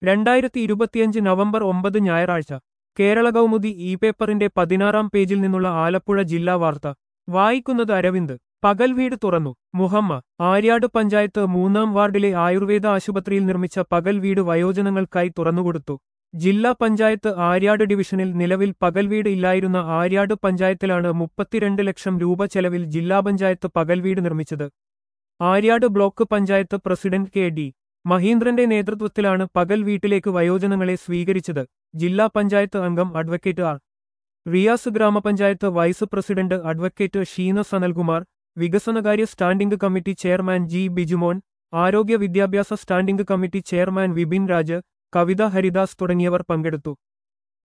രണ്ടായിരത്തി ഇരുപത്തിയഞ്ച് നവംബർ ഒമ്പത് ഞായറാഴ്ച കേരള കൗമുദി ഇ പേപ്പറിന്റെ പതിനാറാം പേജിൽ നിന്നുള്ള ആലപ്പുഴ ജില്ലാ വാർത്ത വായിക്കുന്നത് അരവിന്ദ് പകൽ വീട് തുറന്നു മുഹമ്മ ആര്യാട് പഞ്ചായത്ത് മൂന്നാം വാർഡിലെ ആയുർവേദ ആശുപത്രിയിൽ നിർമ്മിച്ച പകൽ വീട് വയോജനങ്ങൾക്കായി തുറന്നുകൊടുത്തു ജില്ലാ പഞ്ചായത്ത് ആര്യാട് ഡിവിഷനിൽ നിലവിൽ പകൽ വീട് ഇല്ലായിരുന്ന ആര്യാട് പഞ്ചായത്തിലാണ് മുപ്പത്തിരണ്ട് ലക്ഷം രൂപ ചെലവിൽ ജില്ലാ പഞ്ചായത്ത് പകൽ വീട് നിർമ്മിച്ചത് Aryad block panchayat president K D മഹീന്ദ്രന്റെ നേതൃത്വത്തിലാണ് പകൽ വീട്ടിലേക്ക് വയോജനങ്ങളെ സ്വീകരിച്ചത് ജില്ലാ പഞ്ചായത്ത് അംഗം അഡ്വക്കേറ്റ് ആർ റിയാസ് ഗ്രാമപഞ്ചായത്ത് vice president advocate Sheena Sanalkumar വികസനകാര്യ standing committee chairman G Bijumon ആരോഗ്യ വിദ്യാഭ്യാസ standing committee chairman Vipin Raj Kavitha Haridas തുടങ്ങിയവർ പങ്കെടുത്തു